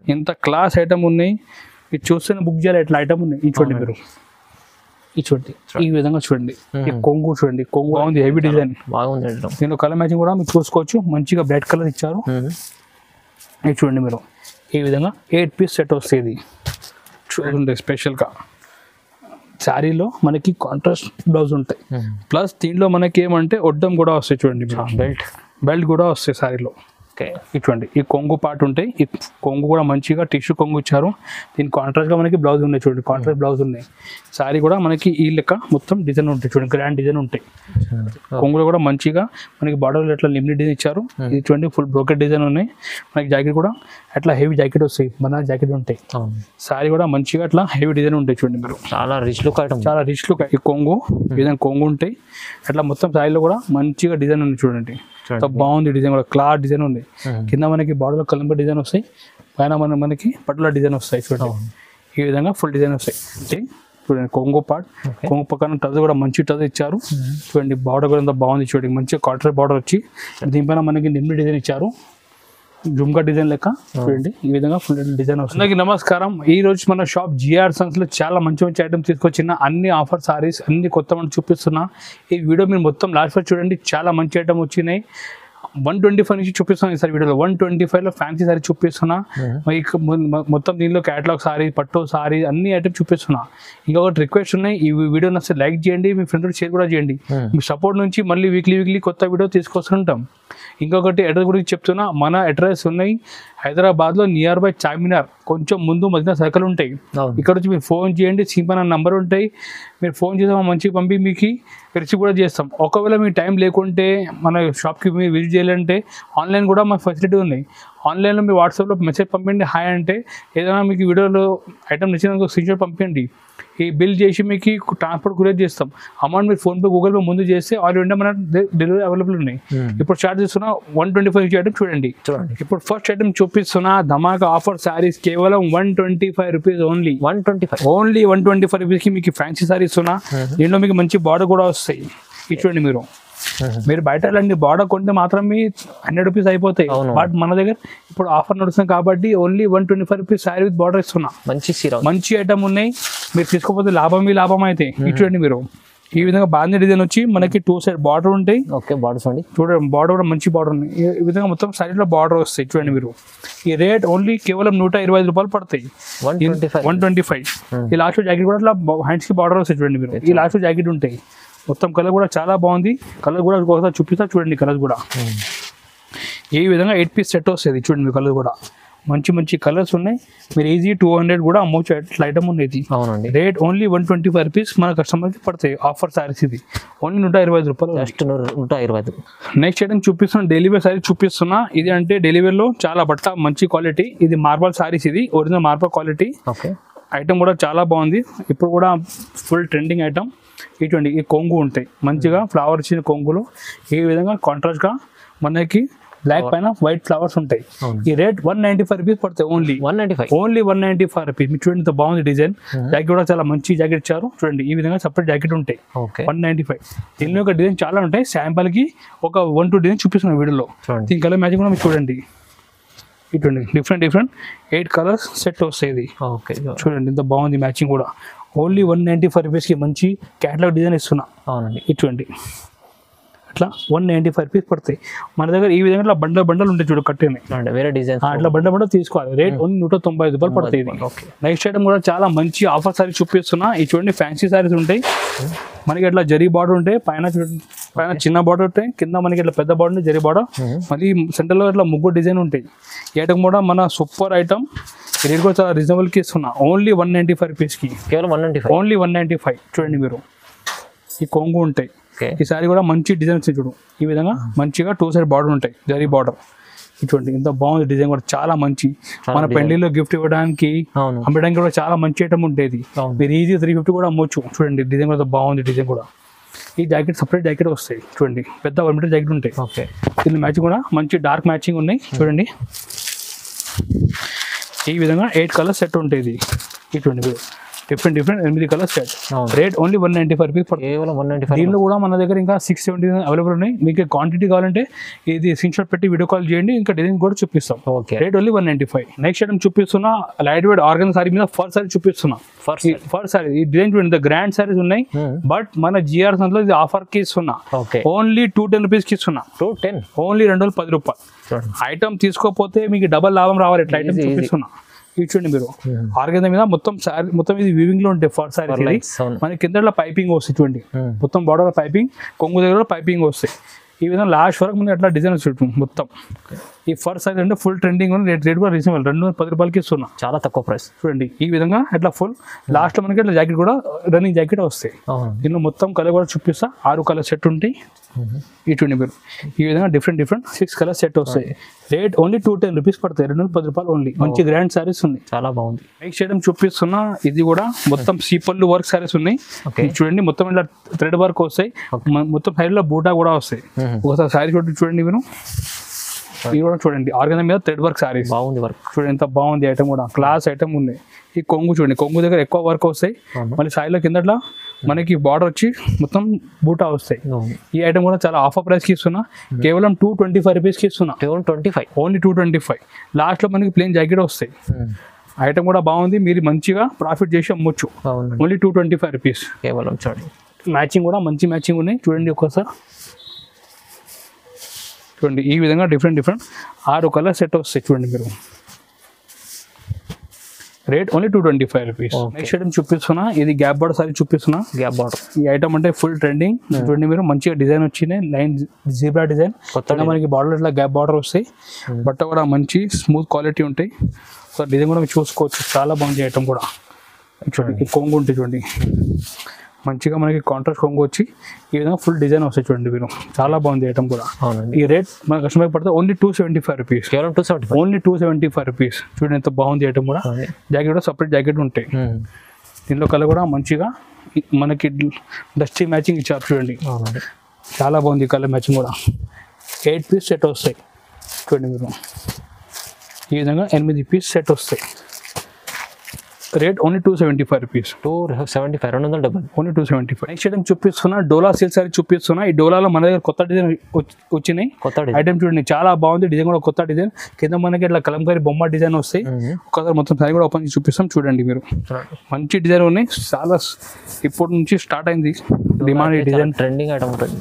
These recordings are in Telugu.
ఎంత క్లాస్ ఐటమ్ ఉన్నాయి ఇది చూస్తేనే బుక్ చేయాలి ఎట్లా ఐటమ్ ఉన్నాయి ఈ చూడండి మీరు ఈ చూడండి ఈ విధంగా చూడండి ఈ కొంగు చూడంండి కొంగు బాగుంది హెవీ డిజైన్ బాగుంది మేడం దీనిలో కలర్ మ్యాచింగ్ కూడా మీరు చూసుకోవచ్చు మంచిగా బ్రైట్ కలర్ ఇచ్చారు ఇది చూడండి మీరు ఈ విధంగా ఎయిట్ పీస్ సెట్ వస్తుంది ఇది చూడండి స్పెషల్గా శారీలో మనకి కాంట్రాస్ట్ బ్లౌజ్ ఉంటాయి ప్లస్ దీనిలో మనకి ఏమంటే ఒడ్డం కూడా వస్తాయి చూడండి బెల్ట్ బెల్ట్ కూడా వస్తాయి శారీలో ఓకే ఇటువంటి ఈ కొంగు పార్ట్ ఉంటాయి ఈ కొంగు కూడా మంచిగా టిష్యూ కొంగు ఇచ్చారు దీని కాంట్రాస్ట్ గా మనకి బ్లౌజ్ ఉన్నాయి చూడండి కాంట్రాస్ట్ బ్లౌజ్ ఉన్నాయి సారీ కూడా మనకి ఈ లెక్క మొత్తం డిజైన్ ఉంటాయి చూడండి గ్రాండ్ డిజైన్ ఉంటాయి కొంగులో కూడా మంచిగా మనకి బార్డర్ ఎట్లా లిమిట్ డిజైన్ ఇచ్చారు ఇది చూడండి ఫుల్ బ్రోకెట్ డిజైన్ ఉన్నాయి మనకి జాకెట్ కూడా అట్లా హెవీ జాకెట్ వస్తాయి మన జాకెట్ ఉంటాయి అవును సారీ కూడా మంచిగా అట్లా హెవీ డిజైన్ ఉంటాయి చూడండి మీరు చాలా రిచ్ లుక్ ఐటమ్ చాలా రిచ్ లుక్ ఈ కొంగు ఈ విధంగా కొంగు ఉంటాయి అట్లా మొత్తం సారీలో కూడా మంచిగా డిజైన్ ఉంది చూడండి చూడండి. ఎంత బాగుంది డిజైన్ కూడా క్లాత్ డిజైన్ ఉంది Mhm. కింద మనకి బార్డర్లో కలంబర్ డిజైన్ వస్తాయి పైన మన మనకి పట్టుల డిజైన్ వస్తాయి చూడండి ఈ విధంగా ఫుల్ డిజైన్ వస్తాయి అంటే చూడండి కొంగు పార్ట్ Okay. కొంగు పక్కన టజ్ కూడా మంచి టజ్ ఇచ్చారు చూడండి బార్డర్ కూడా ఎంత బాగుంది చూడండి మంచి కాటర్ బార్డర్ వచ్చి దీనిపైన మనకి నిమ్మి డిజైన్ ఇచ్చారు జుమ్కా డిజైన్ లెక్క చూడండి ఈ విధంగా ఫుల్ డిజైన్ వస్తుంది అందరికీ నమస్కారం ఈ రోజు మన షాప్ జిఆర్ సన్స్ లో చాలా మంచి మంచి ఐటమ్స్ తీసుకొచ్చిన అన్ని ఆఫర్ సారీస్ అన్ని కొత్త మనం చూపిస్తున్నా ఈ వీడియో మీరు మొత్తం లాస్ట్ వరకు చూడండి చాలా మంచి ఐటమ్ వచ్చినాయి వన్ ట్వంటీ ఫైవ్ నుంచి చూపిస్తున్నాను ఈసారి వీడియోలో వన్ ట్వంటీ ఫైవ్లో ఫ్యాన్సీ సారీ చూపిస్తున్నా మరి ఇక మొ- మొ- మొత్తం దీనిలో క్యాటలాగ్ సారీ పట్టు సారీ అన్ని ఐటమ్స్ చూపిస్తున్నా ఇంకొకటి రిక్వెస్ట్ ఉన్నాయి ఈ వీడియో నచ్చితే లైక్ చేయండి మీ ఫ్రెండ్ షేర్ కూడా చేయండి మీ సపోర్ట్ నుంచి మళ్ళీ వీక్లీ వీక్లీ కొత్త వీడియో తీసుకొస్తుంటాం ఇంకొకటి అడ్రస్ గురించి చెప్తున్నా మన అడ్రస్ ఉన్నాయి హైదరాబాద్లో నియర్ బై చార్మినార్ కొంచెం ముందు మధ్య సర్కిల్ ఉంటాయి అవును ఇక్కడ నుంచి మీరు ఫోన్ చేయండి సింపల్ నంబర్ ఉంటాయి మీరు ఫోన్ చేస్తే మా మంచిగా పంపి మీకు రిసీవ్ కూడా చేస్తాం ఒకవేళ మీ టైం లేకుంటే మన షాప్కి మీరు విజిట్ చేయాలంటే ఆన్లైన్ కూడా మా ఫెసిలిటీ ఉన్నాయి ఆన్లైన్లో మీ వాట్సాప్లో మెసేజ్ పంపించండి హాయ్ అంటే ఏదైనా మీకు వీడియోలో ఐటమ్ నచ్చిన స్క్రీన్షాట్ పంపించండి ఈ బిల్ చేసి మీకు ట్రాన్స్పోర్ట్ కొరియర్ చేస్తాం అమౌంట్ మీరు ఫోన్పే గూగుల్ పే ముందు చేస్తే ఆల్ ఇండియా మన డెలివరీ అవైలబుల్ ఉన్నాయి ఇప్పుడు స్టార్ట్ చేస్తున్న వన్ ట్వంటీ ఫైవ్ ఐటమ్ చూడండి చూడండి ఇప్పుడు ఫస్ట్ ఐటమ్ చూపిస్తున్న ధమాకా ఆఫర్ శారీస్ కేవలం one twenty five rupees only one twenty five only one twenty five రూపీస్కి మీకు ఫ్యాన్సీ సారీస్ ఉన్నా దీంట్లో మీకు మంచి బార్డర్ కూడా వస్తాయి ఇది చూడండి మీరు మీరు బయట వెళ్ళండి బార్డర్ కొంటే మాత్రం మీ హండ్రెడ్ రూపీస్ అయిపోతాయి అవును. బట్ మన దగ్గర ఇప్పుడు ఆఫర్ నడుస్తుంది కాబట్టి only one twenty five rupees sari with border ఇస్తున్నా మంచి సీర మంచి ఐటమ్ ఉన్నాయి మీరు తీసుకోకపోతే లాభం మీ లాభం అయితే ఇది చూడండి మీరు ఈ విధంగా బాంధీ డిజైన్ వచ్చి మనకి టూ సైడ్ బార్డర్ ఉంటాయి ఓకే బాడీస్ అండి చూడండి బార్డర్ కూడా మంచి బార్డర్ ఉంది ఈ- ఈ విధంగా మొత్తం సైడ్లో బార్డర్ వస్తాయి చూడండి మీరు ఈ రేట్ ఓన్లీ కేవలం నూట ఇరవై ఐదు రూపాయలు పడతాయి one twenty five one twenty five ఈ లాస్ట్ జాకెట్ కూడా అట్లా హ్యాండ్స్ కి బార్డర్ వస్తాయి చూడండి మీరు ఈ లాస్ట్ జాకెట్ ఉంటాయి మొత్తం కలర్ కూడా చాలా బాగుంది కలర్ కూడా ఒకసారి చూపిస్తా చూడండి కలర్ కూడా ఈ విధంగా ఎయిట్ పీస్ సెట్ వస్తుంది చూడండి మీ కలర్ కూడా మంచి మంచి కలర్స్ ఉన్నాయి మీరు ఈజీ టూ హండ్రెడ్ కూడా అమ్మొచ్చు అట్లా ఐటమ్ ఉంది అవునండి rate only one twenty five rupees మన కస్టమర్కి పడతాయి ఆఫర్ సారీస్ ఇది ఓన్లీ నూట ఇరవై ఐదు రూపాయలు జస్ట్ నూట ఇరవై ఐదు నెక్స్ట్ ఐటమ్ చూపిస్తున్నా డెలివరీ సారీ చూపిస్తున్నా ఇది అంటే డెలివరీలో చాలా బట్ట మంచి క్వాలిటీ ఇది మార్బల్ సారీస్ ఇది original marble quality okay item కూడా చాలా బాగుంది ఇప్పుడు కూడా ఫుల్ ట్రెండింగ్ ఐటమ్ ఇటువంటి ఈ కొంగు ఉంటాయి మంచిగా ఫ్లవర్ ఇచ్చిన కొంగులు ఈ విధంగా కాంట్రాస్ట్గా మనకి బ్లాక్ పైన వైట్ ఫ్లవర్స్ ఉంటాయి అవును. ఈ rate one ninety five rupees పడతాయి only one ninety five only one ninety five rupees మీరు చూడండి ఇంత బాగుంది డిజైన్ జాకెట్ కూడా చాలా మంచి జాకెట్ ఇచ్చారు చూడండి ఈ విధంగా సపరేట్ జాకెట్ ఉంటాయి ఓకే వన్ నైంటీ ఫైవ్ దీనిలో ఒక డిజైన్ చాలా ఉంటాయి శాంపుల్కి ఒక వన్ టూ డిజైన్ చూపిస్తున్నాను వీడియోలో చూడండి దీని కలర్ మ్యాచింగ్ కూడా మీరు చూడండి ఇటువంటి different different eight colours set వస్తాయి ఇది ఓకే చూడండి ఇంత బాగుంది మ్యాచింగ్ కూడా ఓన్లీ వన్ నైంటీ ఫైవ్ రూపీస్కి మంచి క్యాటలాగ్ డిజైన్ ఇస్తున్నా అవునండి ఇటువంటి అట్లా వన్ నైంటీ ఫైవ్ రూపీస్ పడతాయి మన దగ్గర ఈ విధంగా ఇట్లా బండల్ బండల్ ఉంటాయి చూడు కట్టేనే చూడండి వేరే డిజైన్స్ అట్లా బండ బండ తీసుకోవాలి రేట్ ఓన్లీ నూట తొంభై ఐదు రూపాయలు పడతాయి ఇది ఓకే నెక్స్ట్ ఐటమ్ కూడా చాలా మంచి ఆఫర్ సారీస్ చూపిస్తున్నా ఈ చూడండి ఫ్యాన్సీ సారీస్ ఉంటాయి మనకి ఇట్లా జరీ బార్డర్ ఉంటాయి పైన చూడండి పైన చిన్న బార్డర్ ఉంటాయి కింద మనకి ఇట్లా పెద్ద బార్డర్ జరీ బార్డర్ మళ్ళీ సెంటర్లో ఇట్లా ముగ్గురు డిజైన్ ఉంటాయి ఈ ఐటమ్ కూడా మన సూపర్ ఐటమ్ రేట్ కూడా చాలా రీజనబుల్కి ఇస్తున్నా ఓన్లీ వన్ నైంటీ ఫైవ్ రూపీస్కి కేవలం one ninety five only one ninety five చూడండి మీరు ఈ కొంగు ఉంటాయి ఓకే ఈ సారీ కూడా మంచి డిజైన్ వచ్చింది చూడు ఈ విధంగా మంచిగా టూ సైడ్ బార్డర్ ఉంటాయి జరీ బార్డర్ ఇటువంటి ఇంత బాగుంది డిజైన్ కూడా చాలా మంచి మన పెళ్లిలో గిఫ్ట్ ఇవ్వడానికి అవును అమ్మడానికి కూడా చాలా మంచి ఐటమ్ ఉండేది అవును. మీరు ఈజీ త్రీ ఫిఫ్టీ కూడా అమ్మొచ్చు చూడండి డిజైన్ కూడా బాగుంది డిజైన్ కూడా ఈ జాకెట్ సపరేట్ జాకెట్ వస్తాయి చూడండి పెద్ద వన్ మీటర్ జాకెట్ ఉంటాయి ఓకే దీని మ్యాచింగ్ కూడా మంచి డార్క్ మ్యాచింగ్ ఉన్నాయి చూడండి ఈ విధంగా ఎయిట్ కలర్స్ సెట్ ఉంటాయి ఇది ఇటువంటి మీరు డిఫరెంట్ డిఫరెంట్ ఎనిమిది కలర్ సెట్ అవును. Rate only one ninety five rupees కేవలం వన్ నైంటీ ఫైవ్ దీనిలో కూడా మన దగ్గర ఇంకా సిక్స్ సెవెంటీ అవైలబుల్ ఉన్నాయి మీకు క్వాంటిటీ కావాలంటే ఇది స్క్రీన్ షాట్ పెట్టి వీడియో కాల్ చేయండి ఇంకా డిజైన్ కూడా చూపిస్తాం okay rate only one ninety five next item చూపిస్తున్నా లైట్ వెయిట్ ఆర్గన్ సారీ మీద ఫర్ సారీ చూపిస్తున్నా ఫస్ట్ ఫర్ సారీ ఈ డిజైన్ చూడండి గ్రాండ్ సారీస్ ఉన్నాయి బట్ మన జిఆర్ లో ఇది ఆఫర్ కి ఇస్తున్నా okay only two ten rupees కి ఇస్తున్నా టూ టెన్ ఓన్లీ రెండు వందల పది రూపాయలు చూడండి ఐటమ్ తీసుకోకపోతే మీకు డబల్ లాభం రావాలి ఎట్లా ఐటమ్ Easy, easy. చూపిస్తున్నా ఇది చూడండి మీరు ఆర్గన్ మీద మొత్తం సారీ మొత్తం ఇది వీవింగ్ లో ఉంటాయి ఫర్ సారీ లైట్స్ అవును మన కింద పైపింగ్ వస్తుంది చూడండి Hmm. మొత్తం బార్డర్ పైపింగ్ కొంగు దగ్గర పైపింగ్ వస్తాయి ఈ విధంగా లాస్ట్ వరకు మనకి అట్లా డిజైన్ వచ్చి మొత్తం ఈ ఫర్ సైజ్ అంటే ఫుల్ ట్రెండింగ్ ఉంది రేట్ రేట్ కూడా రీజనబుల్ రెండు వందల పది రూపాయలకి ఇస్తున్నా చాలా తక్కువ ప్రైస్ చూడండి ఈ విధంగా అట్లా ఫుల్ లాస్ట్ లో మనకి అట్లా జాకెట్ కూడా రన్నింగ్ జాకెట్ వస్తాయి అవును దీనిలో మొత్తం కలర్ కూడా చూపిస్తా ఆరు కలర్ సెట్ ఉంటాయి ఇటువంటి మీరు ఈ విధంగా different different six colour set వస్తాయి rate only two ten rupees పడతాయి రెండు వందల పది రూపాయలు ఓన్లీ మంచి గ్రాండ్ సారీస్ ఉన్నాయి చాలా బాగుంది నెక్స్ట్ ఐటమ్ చూపిస్తున్నా ఇది కూడా మొత్తం సీపల్లు వర్క్ సారీస్ ఉన్నాయి Okay. ఇది చూడండి మొత్తం ఇలా థ్రెడ్ వర్క్ వస్తాయి మ- మొత్తం సైడ్ లో బూటా కూడా వస్తాయి ఒకసారి సారీ చూడండి చూడండి మీరు ఇది కూడా చూడండి ఆర్గన్ మీద థ్రెడ్ వర్క్ సారీస్ బాగుంది వర్క్ చూడండి ఎంత బాగుంది ఐటమ్ కూడా క్లాస్ ఐటమ్ ఉంది ఈ కొంగు చూడండి కొంగు దగ్గర ఎక్కువ వర్క్ వస్తాయి అవును. మళ్ళీ సాయిలో కిందట్లా మనకి బార్డర్ వచ్చి మొత్తం బూటా వస్తాయి ఈ ఐటమ్ కూడా చాలా ఆఫర్ ప్రైస్ కి ఇస్తున్నా కేవలం టూ ట్వంటీ ఫైవ్ రూపీస్ కి ఇస్తున్నా two twenty five only two twenty five last లో మనకి ప్లేన్ జాకెట్ వస్తాయి ఐటమ్ కూడా బాగుంది మీరు మంచిగా ప్రాఫిట్ చేసి అమ్మొచ్చు అవునండి only two twenty five rupees కేవలం చూడండి మ్యాచింగ్ కూడా మంచి మ్యాచింగ్ ఉన్నాయి చూడండి ఒక్కసారి చూడండి ఈ విధంగా డిఫరెంట్ డిఫరెంట్ ఆరు కలర్ సెట్ వస్తాయి చూడండి మీరు rate only two twenty five rupees Okay. Next item చూపిస్తున్నా ఇది గ్యాప్ బార్డర్ సారీ చూపిస్తున్నా గ్యాప్ బార్డర్ ఈ ఐటమ్ అంటే ఫుల్ ట్రెండింగ్ చూడండి మీరు మంచిగా డిజైన్ వచ్చినాయి లైన్ జీబ్రా డిజైన్ కొత్త కింద మనకి బార్డర్ ఇట్లా గ్యాప్ బార్డర్ వస్తాయి బట్ట కూడా మంచి స్మూత్ క్వాలిటీ ఉంటాయి సో డిజైన్ కూడా మీరు చూసుకోవచ్చు చాలా బాగుంది ఐటమ్ కూడా చూడండి ఈ కొంగు ఉంటుంది చూడండి మంచిగా మనకి కాంట్రాస్ట్ కొంగు వచ్చి ఈ విధంగా ఫుల్ డిజైన్ వస్తాయి చూడండి మీరు చాలా బాగుంది ఐటమ్ కూడా అవునండి ఈ రేట్ మన కస్టమర్ పడితే only two seventy five rupees కేవలం two seventy five only two seventy five rupees చూడండి ఎంత బాగుంది ఐటమ్ కూడా జాకెట్ కూడా సపరేట్ జాకెట్ ఉంటాయి దీనిలో కలర్ కూడా మంచిగా ఈ- మనకి డస్టీ మ్యాచింగ్ ఇచ్చారు చూడండి అవునండి చాలా బాగుంది కలర్ మ్యాచింగ్ కూడా ఎయిట్ పీస్ సెట్ వస్తాయి చూడండి మీరు ఈ విధంగా ఎనిమిది పీస్ సెట్ వస్తాయి rate only two seventy five rupees two seventy five రెండు వందల డెబ్బై only two seventy five next item చూపిస్తున్నా డోలా సిల్క్ సారీ చూపిస్తున్నా ఈ డోలాలో మన దగ్గర కొత్త డిజైన్ వచ్చినాయి కొత్త డిజైన్ ఐటమ్ చూడండి చాలా బాగుంది డిజైన్ కూడా కొత్త డిజైన్ కింద మనకి ఇట్లా కలంకారీ బొమ్మ డిజైన్ వస్తాయి ఒకసారి మొత్తం సారీ కూడా ఓపెన్ చేసి చూపిస్తాం చూడండి మీరు మంచి డిజైన్ ఉన్నాయి చాలా స్- ఇప్పటి నుంచి స్టార్ట్ అయింది డిమాండ్ ఈ డిజైన్ ట్రెండింగ్ ఐటమ్ ఉంటుంది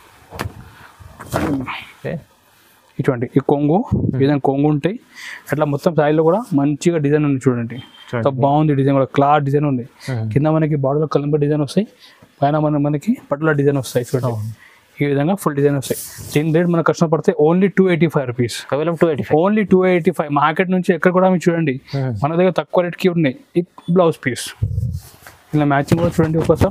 ఓకే ఇటువంటి ఈ కొంగు ఈ విధంగా కొంగు ఉంటాయి అట్లా మొత్తం సాయిలో కూడా మంచిగా డిజైన్ ఉంది చూడండి చూడండి. ఎంత బాగుంది డిజైన్ కూడా క్లాత్ డిజైన్ ఉంది Mhm. కింద మనకి బాడీలో కలంబర్ డిజైన్ వస్తాయి పైన మన మనకి పట్టుల డిజైన్ వస్తాయి చూడండి ఈ విధంగా ఫుల్ డిజైన్ వస్తాయి దీని రేట్ మన కస్టమర్ పడితే only two eighty five rupees కేవలం two eighty five only two eighty five market నుంచి ఎక్కడ కూడా మీరు చూడండి మన దగ్గర తక్కువ రేట్కి ఉన్నాయి ఈ బ్లౌజ్ పీస్ ఇలా మ్యాచింగ్ కూడా చూడండి ఒకసారి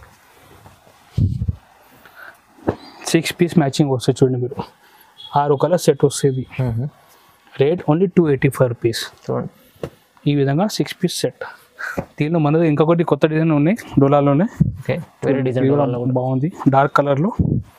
సిక్స్ పీస్ మ్యాచింగ్ వస్తాయి చూడండి మీరు ఆరు కలర్ సెట్ వస్తుంది rate only two eighty five rupees చూడండి ఈ విధంగా సిక్స్ పీస్ సెట్ దీనిలో మనది ఇంకొకటి కొత్త డిజైన్ ఉన్నాయి డోలాలోనే ఓకే వేరే డిజైన్ ఇది కూడా బాగుంది డార్క్ కలర్లో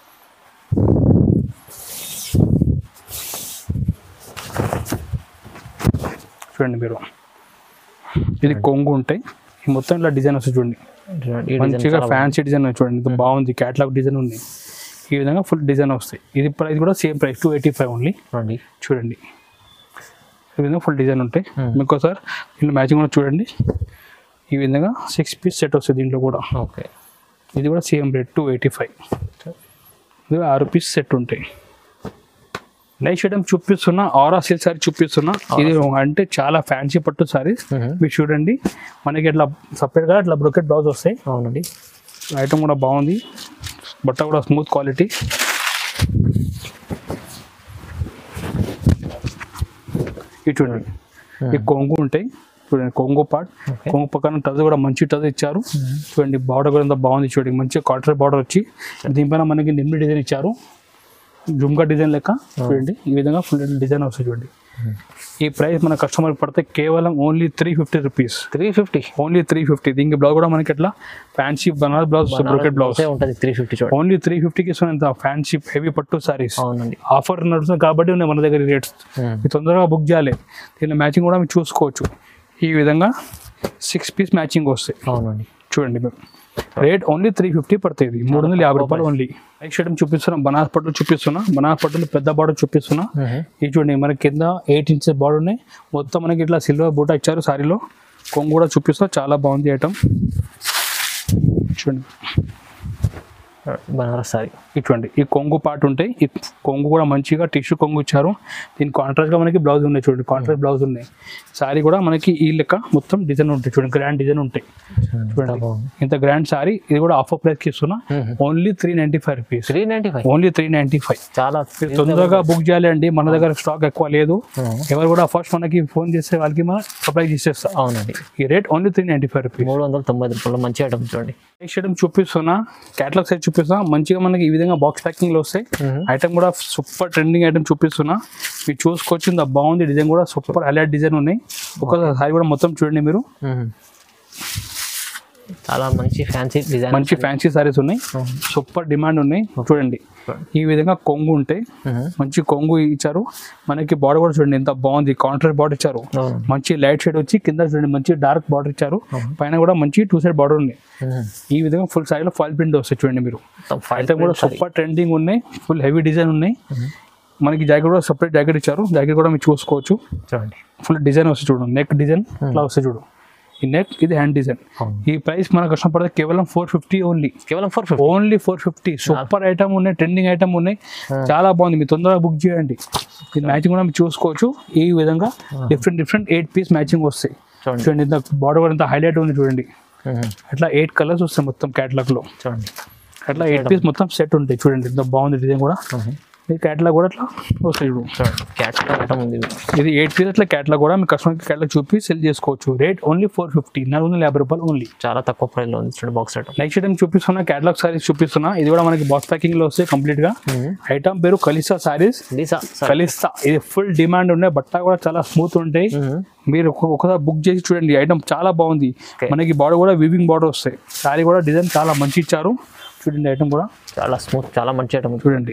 చూడండి మీరు ఇది కొంగు ఉంటాయి ఈ మొత్తం ఇలా డిజైన్ వస్తుంది చూడండి ఈ డిజైన్ మంచిగా ఫ్యాన్సీ డిజైన్ చూడండి ఇది బాగుంది క్యాట్లాగ్ డిజైన్ ఉంది ఈ విధంగా ఫుల్ డిజైన్ వస్తాయి ఇది ప్రైస్ కూడా same price two eighty five only చూడండి చూడండి ఈ విధంగా ఫుల్ డిజైన్ ఉంటాయి Hmm. మీకు సార్ దీంట్లో మ్యాచింగ్ కూడా చూడండి ఈ విధంగా సిక్స్ పీస్ సెట్ వస్తుంది దీంట్లో కూడా ఓకే ఇది కూడా same rate two eighty five ఇది ఆరు పీస్ సెట్ ఉంటాయి నెక్స్ట్ ఐటమ్ చూపిస్తున్నా ఆరా సిల్క్ సారీ చూపిస్తున్నా ఇది అంటే చాలా ఫ్యాన్సీ పట్టు సారీ మీరు చూడండి మనకి ఇట్లా సపరేట్గా ఇట్లా బ్రొకెట్ బ్లౌజ్ వస్తాయి అవునండి ఐటమ్ కూడా బాగుంది బట్ట కూడా స్మూత్ క్వాలిటీ ఇది చూడండి ఈ కొంగు ఉంటాయి చూడండి కొంగు పార్ట్ Okay. కొంగు పక్కన టజ్ కూడా మంచి టజ్ ఇచ్చారు చూడండి బార్డర్ కూడా ఎంత బాగుంది చూడండి మంచి కాటర్ బార్డర్ వచ్చి దీనిపైన మనకి నిమ్మి డిజైన్ ఇచ్చారు జుమ్కా డిజైన్ లెక్క చూడండి ఈ విధంగా ఫుల్ డిజైన్ వస్తుంది చూడండి ఈ ప్రైస్ మన కస్టమర్ పడితే కేవలం only three fifty rupees three fifty only three fifty దీనికి బ్లౌజ్ కూడా మనకి ఎట్లా fancy Banaras blouse brocade blouse ఉంటుంది త్రీ ఫిఫ్టీ చూడండి ఓన్లీ త్రీ ఫిఫ్టీకి ఇస్తున్న ఫ్యాన్సీ హెవీ పట్టు సారీస్ అవునండి ఆఫర్ నడుస్తుంది కాబట్టి ఉన్నాయి మన దగ్గర రేట్స్ మీరు తొందరగా బుక్ చేయాలి దీని మ్యాచింగ్ కూడా మీరు చూసుకోవచ్చు ఈ విధంగా సిక్స్ పీస్ మ్యాచింగ్ వస్తాయి అవునండి చూడండి మీరు రేట్ ఓన్లీ త్రీ ఫిఫ్టీ పడుతుంది మూడు వందల యాభై రూపాయలు ఓన్లీ నెక్స్ట్ షేడం చూపిస్తున్నా బనాస్ పట్టు చూపిస్తున్నా బనాస్ పట్టులు పెద్ద బార్డర్ చూపిస్తున్నా ఇది చూడండి మనకి కింద ఎయిట్ ఇంచెస్ బార్డర్ ఉన్నాయి మొత్తం మనకి ఇట్లా సిల్వర్ బూట ఇచ్చారు సారీలో కొంగు కూడా చూపిస్తా చాలా బాగుంది ఐటమ్ చూడండి బనారస్ సారీ ఇటువంటి ఈ కొంగు పార్ట్ ఉంటాయి ఈ కొంగు కూడా మంచిగా టిష్యూ కొంగు ఇచ్చారు దీని కాంట్రాస్ట్ గా మనకి బ్లౌజ్ ఉన్నాయి చూడండి కాంట్రాస్ట్ బ్లౌజ్ ఉన్నాయి సారీ కూడా మనకి ఈ లెక్క మొత్తం డిజైన్ ఉంటాయి చూడండి గ్రాండ్ డిజైన్ ఉంటాయి చూడండి బాగుంది ఇంత గ్రాండ్ సారీ ఇది కూడా ఆఫర్ ప్రైస్ కి ఇస్తున్నా only three ninety five rupees three ninety five only three ninety five చాలా తొందరగా బుక్ చేయాలి అండి మన దగ్గర స్టాక్ ఎక్కువ లేదు ఎవరు కూడా ఫస్ట్ మనకి ఫోన్ చేస్తే వాళ్ళకి మనం సప్లై చేసేస్తాం అవునండి ఈ rate only three ninety five rupees మూడు వందల తొంభై రూపాయలు మంచి ఐటమ్ చూడండి నెక్స్ట్ ఐటమ్ చూపిస్తున్నా క్యాటలాగ్ సైజ్ చూపిస్తున్నా మంచిగా మనకి ఈ విధంగా బాక్స్ ప్యాకింగ్ లో వస్తాయి ఐటమ్ కూడా సూపర్ ట్రెండింగ్ ఐటమ్ చూపిస్తున్నా మీరు చూసుకోవచ్చు ఇంత బాగుంది డిజైన్ కూడా సూపర్ హైలైట్ డిజైన్ ఉన్నాయి ఒకసారి కూడా మొత్తం చూడండి మీరు చాలా మంచి ఫ్యాన్సీ డిజైన్ మంచి ఫ్యాన్సీ సారీస్ ఉన్నాయి సూపర్ డిమాండ్ ఉన్నాయి చూడండి ఈ విధంగా కొంగు ఉంటాయి మంచి కొంగు ఇచ్చారు మనకి బార్డర్ కూడా చూడండి ఎంత బాగుంది కాంట్రాస్ట్ బార్డర్ ఇచ్చారు మంచి లైట్ షేడ్ వచ్చి కింద చూడండి మంచి డార్క్ బార్డర్ ఇచ్చారు పైన కూడా మంచి టూ సైడ్ బార్డర్ ఉంది ఈ విధంగా ఫుల్ సారీలో ఫాల్ ప్రింట్ వస్తాయి చూడండి మీరు అయితే కూడా సూపర్ ట్రెండింగ్ ఉన్నాయి ఫుల్ హెవీ డిజైన్ ఉన్నాయి మనకి జాకెట్ కూడా సపరేట్ జాకెట్ ఇచ్చారు జాకెట్ కూడా మీరు చూసుకోవచ్చు చూడండి ఫుల్ డిజైన్ వస్తుంది చూడు నెక్ డిజైన్ ఇట్లా వస్తుంది చూడు ఈ నెక్ ఇది హ్యాండ్ డిజైన్ అవును. ఈ ప్రైస్ మనకు కష్టం పడితే కేవలం ఫోర్ ఫిఫ్టీ ఓన్లీ కేవలం four fifty only four fifty super item ఉన్నాయి ట్రెండింగ్ ఐటమ్ ఉన్నాయి చాలా బాగుంది మీరు తొందరగా బుక్ చేయండి ఈ మ్యాచింగ్ కూడా మీరు చూసుకోవచ్చు ఈ విధంగా different different eight piece matching వస్తాయి చూడండి చూడండి ఇంత బార్డర్ కూడా ఎంత హైలైట్ ఉంది చూడండి అట్లా ఎయిట్ కలర్స్ వస్తాయి మొత్తం క్యాటలాగ్ లో చూడండి అట్లా ఎయిట్ పీస్ మొత్తం సెట్ ఉంటాయి చూడండి ఇంత బాగుంది డిజైన్ కూడా ఈ క్యాటలాగ్ కూడా అట్లా వస్తాయి చూడు చూడండి క్యాట్ ఐటమ్ ఉంది ఇది ఎయిట్ పీస్ అట్లా క్యాటలాగ్ కూడా మీ కస్టమర్కి క్యాటలాగ్ చూపి సెల్ చేసుకోవచ్చు రేట్ ఓన్లీ ఫోర్ ఫిఫ్టీ నాలుగు వందల యాభై రూపాయలు ఓన్లీ చాలా తక్కువ ప్రైస్ లో ఉంది చూడండి బాక్స్ ఐటమ్ నెక్స్ట్ ఐటమ్ చూపిస్తున్నా క్యాటలాగ్ సారీస్ చూపిస్తున్నా ఇది కూడా మనకి బాక్స్ ప్యాకింగ్ లో వస్తాయి కంప్లీట్ గా ఐటమ్ పేరు కలిసా సారీస్ లీసా కలిస్తా ఇది ఫుల్ డిమాండ్ ఉండే బట్ట కూడా చాలా స్మూత్ ఉంటాయి మీరు ఒక- ఒకసారి బుక్ చేసి చూడండి ఐటమ్ చాలా బాగుంది Okay. మనకి బార్డర్ కూడా వివింగ్ బార్డర్ వస్తాయి సారీ కూడా డిజైన్ చాలా మంచి ఇచ్చారు చూడండి ఐటమ్ కూడా చాలా స్మూత్ చాలా మంచి ఐటమ్ చూడండి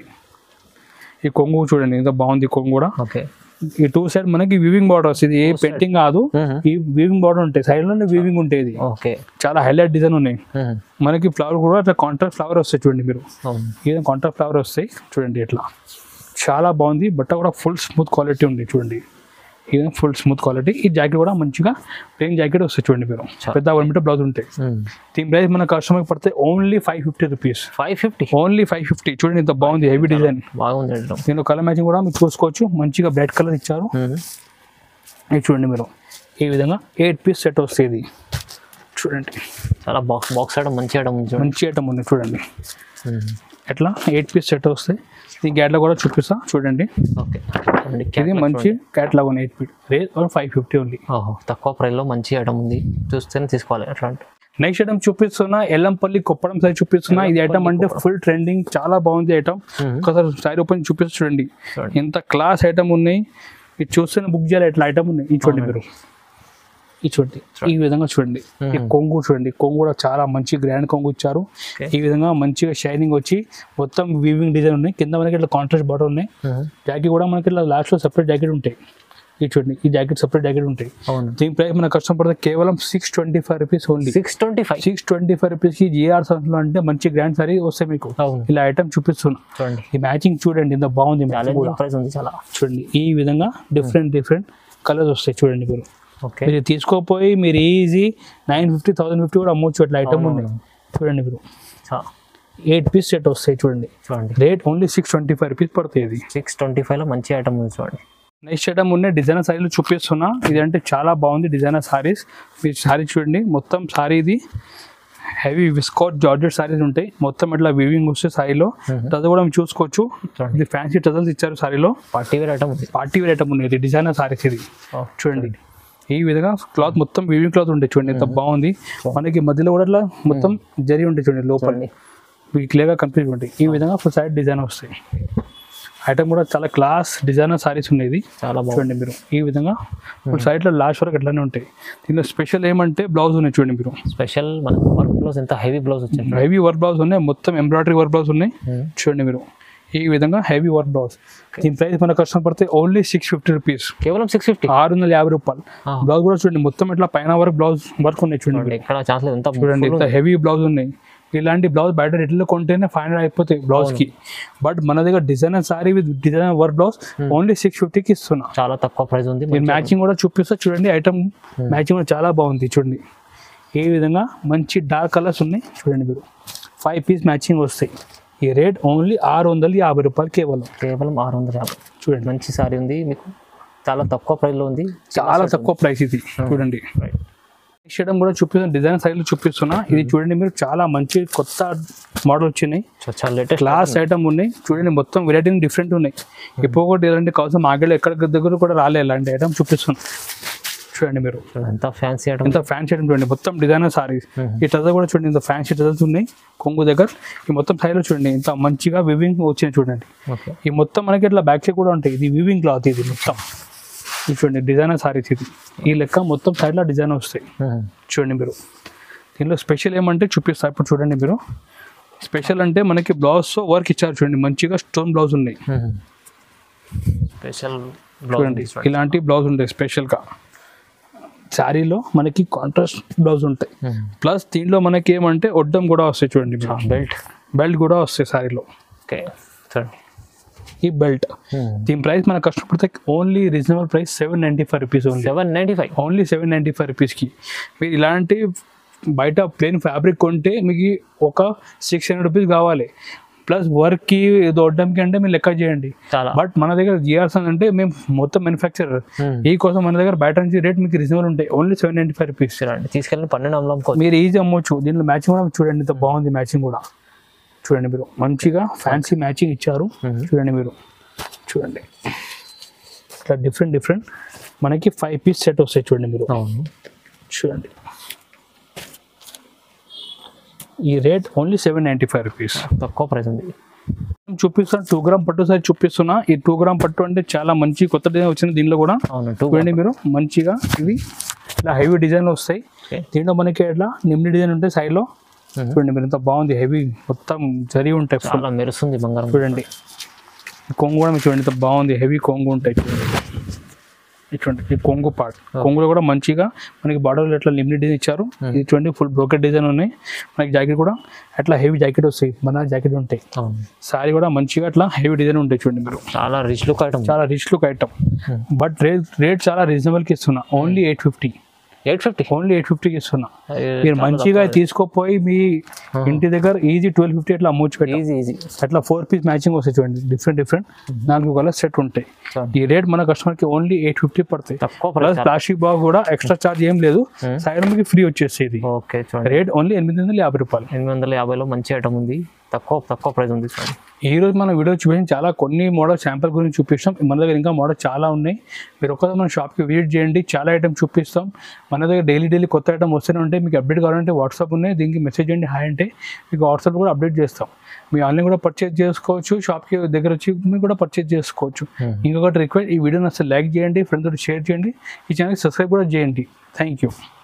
ఈ కొంగు చూడండి ఎంత బాగుంది కొంగు కూడా ఓకే ఈ టూ సైడ్ మనకి వివింగ్ బార్డర్ వస్తుంది ఏ పెయింటింగ్ కాదు ఈ వీవింగ్ బార్డర్ ఉంటాయి సైడ్ లోనే వీవింగ్ ఉంటాయి ఓకే చాలా హైలైట్ డిజైన్ ఉన్నాయి మనకి ఫ్లవర్ కూడా అట్లా కాంట్రాస్ట్ ఫ్లవర్ వస్తాయి చూడండి మీరు అవును ఏదైనా కాంట్రాస్ట్ ఫ్లవర్ వస్తాయి చూడండి ఇట్లా చాలా బాగుంది బట్ట కూడా ఫుల్ స్మూత్ క్వాలిటీ ఉంది చూడండి ఇది ఫుల్ స్మూత్ క్వాలిటీ ఈ జాకెట్ కూడా మంచిగా ప్లెయిన్ జాకెట్ వస్తాయి చూడండి మీరు పెద్ద వన్ మీటర్ బ్లౌజ్ ఉంటాయి దీని ప్రైస్ మన కస్టమర్కి పడితే only five fifty rupees five fifty only five fifty చూడండి ఇంత బాగుంది హెవీ డిజైన్ బాగుంది ఐటమ్ దీనిలో కలర్ మ్యాచింగ్ కూడా మీరు చూసుకోవచ్చు మంచిగా బ్రైట్ కలర్ ఇచ్చారు ఇది చూడండి మీరు ఈ విధంగా ఎయిట్ పీస్ సెట్ వస్తుంది ఇది చూడండి చాలా బాక్స్ బాక్స్ ఐటమ్ మంచి ఐటమ్ ఉంది చూడండి మంచి ఐటమ్ ఉంది చూడండి ఎట్లా ఎయిట్ పీస్ సెట్ వస్తాయి ఈ గ్యాట్లో కూడా చూపిస్తా చూడండి ఓకే చూడండి ఇది catalog మంచి క్యాట్లాగ్ ఉంది eight feet rate five fifty only ఓహో తక్కువ ప్రైస్ లో మంచి ఐటమ్ ఉంది చూస్తేనే తీసుకోవాలి అట్లాంటి నెక్స్ట్ ఐటమ్ చూపిస్తున్నా ఎల్లంపల్లి కొప్పడం సైజ్ చూపిస్తున్నా ఇది ఐటమ్ అంటే ఫుల్ ట్రెండింగ్ చాలా బాగుంది ఐటమ్ ఒకసారి సైడ్ ఓపెన్ చూపిస్తూ చూడండి చూడండి. ఎంత క్లాస్ ఐటమ్ ఉన్నాయి ఇది చూస్తేనే బుక్ చేయాలి ఎట్లా ఐటమ్ ఉన్నాయి ఈ చూడండి మీరు ఈ చూడండి ఈ విధంగా చూడండి ఈ కొంగు చూడండి కొంగు కూడా చాలా మంచి గ్రాండ్ కొంగు ఇచ్చారు Okay. ఈ విధంగా మంచిగా షైనింగ్ వచ్చి మొత్తం వీవింగ్ డిజైన్ ఉన్నాయి కింద మనకి ఇట్లా కాంట్రాస్ట్ బార్డర్ ఉన్నాయి జాకెట్ కూడా మనకి ఇట్లా లాస్ట్ లో సెపరేట్ జాకెట్ ఉంటాయి ఈ చూడండి ఈ జాకెట్ సెపరేట్ జాకెట్ ఉంటాయి అవును దీని ప్రైస్ మన కష్టం పడితే కేవలం six twenty five rupees only six twenty five six twenty five రూపీస్కి జిఆర్ లో అంటే మంచి గ్రాండ్ సారీ వస్తాయి మీకు అవును ఇలా ఐటమ్ చూపిస్తున్నా చూడండి ఈ మ్యాచింగ్ చూడండి ఎంత బాగుంది matching కూడా ఛాలెంజింగ్ ప్రైస్ ఉంది చాలా చూడండి ఈ విధంగా డిఫరెంట్ డిఫరెంట్ కలర్స్ వస్తాయి చూడండి మీరు ఓకే మీరు తీసుకోపోయి మీరు easy nine fifty thousand fifty కూడా అమ్మొచ్చు అట్లా ఐటమ్ అవును. ఉన్నాయి చూడండి మీరు చా- ఎయిట్ పీస్ సెట్ వస్తాయి చూడండి చూడండి rate only six twenty five rupees పడుతుంది ఇది సిక్స్ ట్వంటీ ఫైవ్ లో మంచి ఐటమ్ ఉంది చూడండి నెక్స్ట్ ఐటమ్ ఉన్న డిజైనర్ సారీలు చూపిస్తున్నా ఇది అంటే చాలా బాగుంది డిజైనర్ సారీస్ మీరు సారీ చూడండి మొత్తం సారీ ఇది హెవీ విస్కౌట్ జార్జెట్ సారీస్ ఉంటాయి మొత్తం ఇట్లా వీవింగ్ వస్తే సారీలో అది కూడా మీరు చూసుకోవచ్చు చూడండి ఇది ఫ్యాన్సీ టజల్స్ ఇచ్చారు సారీలో పార్టీ వేర్ ఐటమ్ ఉంది పార్టీ వేర్ ఐటమ్ ఉంది ఇది డిజైనర్ సారీస్ ఇది ఓ, చూడండి ఈ విధంగా క్లాత్ మొత్తం వీవింగ్ క్లాత్ ఉంటాయి చూడండి ఎంత బాగుంది మనకి మధ్యలో కూడా ఇట్లా మొత్తం జరి ఉంటాయి చూడండి లోపల చూడండి మీకు క్లియర్గా కన్ఫ్యూజ్ ఉంటాయి ఈ విధంగా ఫుల్ సైడ్ డిజైన్ వస్తాయి ఐటమ్ కూడా చాలా క్లాస్ డిజైనర్ సారీస్ ఉన్నాయి ఇది చాలా బాగుంది చూడండి మీరు ఈ విధంగా ఫుల్ సైడ్లో లాస్ట్ వరకు అట్లానే ఉంటాయి దీనిలో స్పెషల్ ఏమంటే బ్లౌజ్ ఉన్నాయి చూడండి మీరు స్పెషల్ మన వర్క్ బ్లౌజ్ ఎంత హెవీ బ్లౌజ్ వచ్చింది హెవీ వర్క్ బ్లౌజ్ ఉన్నాయి మొత్తం ఎంబ్రాయిడరీ వర్క్ బ్లౌజ్ ఉన్నాయి చూడండి మీరు ఈ విధంగా హెవీ వర్క్ బ్లౌజ్ దీని ప్రైస్ మన కస్టమర్ పడితే ఓన్లీ సిక్స్ ఫిఫ్టీ రూపీస్ కేవలం సిక్స్ ఫిఫ్టీ ఆరు వందల యాభై రూపాయలు బ్లౌజ్ కూడా చూడండి మొత్తం ఇట్లా పైన వరకు బ్లౌజ్ వర్క్ ఉన్నాయి చూడండి ఎక్కడ ఛాన్స్ లేదు ఎంత చూడండి ఇంత హెవీ బ్లౌజ్ ఉన్నాయి ఇలాంటి బ్లౌజ్ బయట రేట్లో కొంటేనే ఫైవ్ హండ్రెడ్ అయిపోతాయి బ్లౌజ్ కి బట్ మన దగ్గర designer sari with designer work blouse only six ఫిఫ్టీకి ఇస్తున్నా చాలా తక్కువ ప్రైస్ ఉంది నేను మ్యాచింగ్ కూడా చూపిస్తా చూడండి ఐటమ్ మ్యాచింగ్ కూడా చాలా బాగుంది చూడండి ఏ విధంగా మంచి డార్క్ కలర్స్ ఉన్నాయి చూడండి మీరు ఫైవ్ పీస్ మ్యాచింగ్ వస్తాయి ఈ రేట్ ఓన్లీ ఆరు వందల యాభై రూపాయలు కేవలం కేవలం ఆరు వందల యాభై చూడండి మంచి సారీ ఉంది మీకు చాలా తక్కువ ప్రైస్ లో ఉంది చాలా తక్కువ ప్రైస్ ఇది చూడండి చేయడం కూడా చూపిస్తున్నా డిజైన్ సైడ్ చూపిస్తున్నా ఇది చూడండి మీరు చాలా మంచి కొత్త మోడల్ వచ్చినాయి చా- చాలా లేటెస్ట్ క్లాస్ ఐటమ్ ఉన్నాయి చూడండి మొత్తం వెరైటీ డిఫరెంట్ ఉన్నాయి ఇప్పుడు ఒకటి ఇలాంటి కావాల్సిన మార్కెట్లో ఎక్కడ దగ్గర కూడా రాలే ఇలాంటి ఐటమ్ చూపిస్తున్నా చూడండి మీరు ఎంత ఫ్యాన్సీ ఐటమ్ ఎంత ఫ్యాన్సీ ఐటమ్ చూడండి మొత్తం డిజైనర్ సారీస్ ఈ టజర్ కూడా చూడండి ఇంత ఫ్యాన్సీ టజర్స్ ఉన్నాయి కొంగు దగ్గర ఈ మొత్తం సైడ్ చూడండి ఇంత మంచిగా వివింగ్ వచ్చింది చూడండి ఓకే ఈ మొత్తం మనకి ఇట్లా బ్యాక్ సైడ్ కూడా ఉంటాయి ఇది వివింగ్ క్లాత్ ఇది మొత్తం ఇది చూడండి డిజైనర్ సారీస్ ఇది ఈ లెక్క మొత్తం సైడ్లో డిజైన్ వస్తాయి చూడండి మీరు దీనిలో స్పెషల్ ఏమంటే చూపిస్తా ఇప్పుడు చూడండి మీరు స్పెషల్ అంటే మనకి బ్లౌజ్ వర్క్ ఇచ్చారు చూడండి మంచిగా స్టోన్ బ్లౌజ్ ఉన్నాయి స్పెషల్ చూడండి ఇలాంటి బ్లౌజ్ ఉంటాయి స్పెషల్గా శారీలో మనకి కాంట్రాస్ట్ బ్లౌజ్ ఉంటాయి ప్లస్ దీనిలో మనకి ఏమంటే ఒడ్డం కూడా వస్తాయి చూడండి బెల్ట్ బెల్ట్ కూడా వస్తాయి శారీలో ఓకే చూడండి ఈ బెల్ట్ దీని ప్రైస్ మన కష్టపడితే only reasonable price seven ninety five rupees only seven ninety five only seven ninety five రూపీస్కి మీరు ఇలాంటి బయట ప్లేన్ ఫ్యాబ్రిక్ కొంటే మీకు ఒక సిక్స్ హండ్రెడ్ రూపీస్ కావాలి ప్లస్ వర్క్కి ఏదో వడ్డంకి అంటే మీరు లెక్క చేయండి చాలా బట్ మన దగ్గర జిఆర్స్ అంటే మేము మొత్తం మ్యానుఫ్యాక్చరర్ Hmm. ఈ కోసం మన దగ్గర బయట నుంచి రేట్ మీకు రీజనబుల్ ఉంటాయి only seven ninety five rupees చూడండి తీసుకెళ్ళి పన్నెండు వందలు అమ్ముకోవచ్చు మీరు ఈజీ అమ్మొచ్చు దీనిలో మ్యాచింగ్ కూడా చూడండి ఇంత బాగుంది మ్యాచింగ్ కూడా చూడండి మీరు మంచిగా ఫ్యాన్సీ మ్యాచింగ్ ఇచ్చారు Mhm. చూడండి మీరు చూడండి ఇట్లా డిఫరెంట్ డిఫరెంట్ మనకి ఫైవ్ పీస్ సెట్ వస్తాయి చూడండి మీరు అవును చూడండి ఈ rate only seven ninety five rupees తక్కువ ప్రైస్ ఉంది చూపిస్తాను టూ గ్రామ్ పట్టు సైజ్ చూపిస్తున్నా ఈ టూ గ్రామ్ పట్టు అంటే చాలా మంచి కొత్త డిజైన్ వచ్చింది దీనిలో కూడా అవును టూ చూడండి మీరు మంచిగా ఇవి ఇలా హెవీ డిజైన్ వస్తాయి ఓకే దీంట్లో మనకి ఇట్లా నిమ్ని డిజైన్ ఉంటాయి సైడ్లో చూడండి మీరు ఎంత బాగుంది హెవీ మొత్తం జరిగి ఉంటాయి full. చాలా మెరుస్తుంది బంగారం చూడండి ఈ కొంగు కూడా మీకు చూడండి ఎంత బాగుంది హెవీ కొంగు ఉంటాయి చూడండి ఇది చూడండి ఈ కొంగు పార్ట్ కొంగులో కూడా మంచిగా మనకి బార్డర్ ఇట్లా లిమిటెడ్ డిజైన్ ఇచ్చారు ఇది చూడండి ఫుల్ బ్రోకెట్ డిజైన్ ఉన్నాయి మనకి జాకెట్ కూడా అట్లా హెవీ జాకెట్ వస్తాయి మన జాకెట్ ఉంటాయి అవును సారీ కూడా మంచిగా అట్లా హెవీ డిజైన్ ఉంటాయి చూడండి మీరు చాలా రిచ్ లుక్ ఐటమ్ చాలా rich look item but rate rate చాలా రీజనబుల్కి ఇస్తున్నా only eight fifty eight fifty only eight ఫిఫ్టీకి ఇస్తున్నా మీరు మంచిగా తీసుకోపోయి మీ ఇంటి దగ్గర ఈజీ ట్వెల్వ్ ఫిఫ్టీ అట్లా అమ్మొచ్చు పెట్టి ఈజీ ఈజీ అట్లా ఫోర్ పీస్ మ్యాచింగ్ వస్తాయి చూడండి డిఫరెంట్ డిఫరెంట్ నాలుగు కలర్ సెట్ ఉంటాయి ఈ రేట్ మన కస్టమర్కి ఓన్లీ ఎయిట్ ఫిఫ్టీ పడతాయి తక్కువ ప్లస్ ప్రైస్ ప్లాస్టిక్ బాగ్ కూడా ఎక్స్ట్రా చార్జ్ ఏం లేదు సైడ్ మీకు ఫ్రీ వచ్చేసేది ఓకే చూడండి రేట్ ఓన్లీ ఎనిమిది వందల యాభై రూపాయలు ఎనిమిది వందల యాభైలో మంచి ఐటమ్ ఉంది తక్కువ తక్కువ ప్రైస్ ఉంది చూడండి ఈ రోజు మన వీడియో చూపించి చాలా కొన్ని మోడల్ శాంపుల్ గురించి చూపిస్తాం మన దగ్గర ఇంకా మోడల్ చాలా ఉన్నాయి మీరు ఒక్కసారి మన షాప్కి విజిట్ చేయండి చాలా ఐటమ్ చూపిస్తాం మన దగ్గర డైలీ డైలీ కొత్త ఐటమ్ వస్తూనే ఉంటాయి మీకు అప్డేట్ కావాలంటే వాట్సాప్ ఉన్నాయి దీనికి మెసేజ్ చేయండి హాయ్ అంటే మీకు వాట్సాప్ కూడా అప్డేట్ చేస్తాం మీ ఆన్లైన్ కూడా పర్చేజ్ చేసుకోవచ్చు షాప్కి దగ్గర వచ్చి మీరు కూడా పర్చేజ్ చేసుకోవచ్చు ఇంకొకటి రిక్వెస్ట్ ఈ వీడియోని అసలు లైక్ చేయండి ఫ్రెండ్స్ షేర్ చేయండి ఈ ఛానల్ సబ్స్క్రైబ్ కూడా చేయండి థ్యాంక్ యూ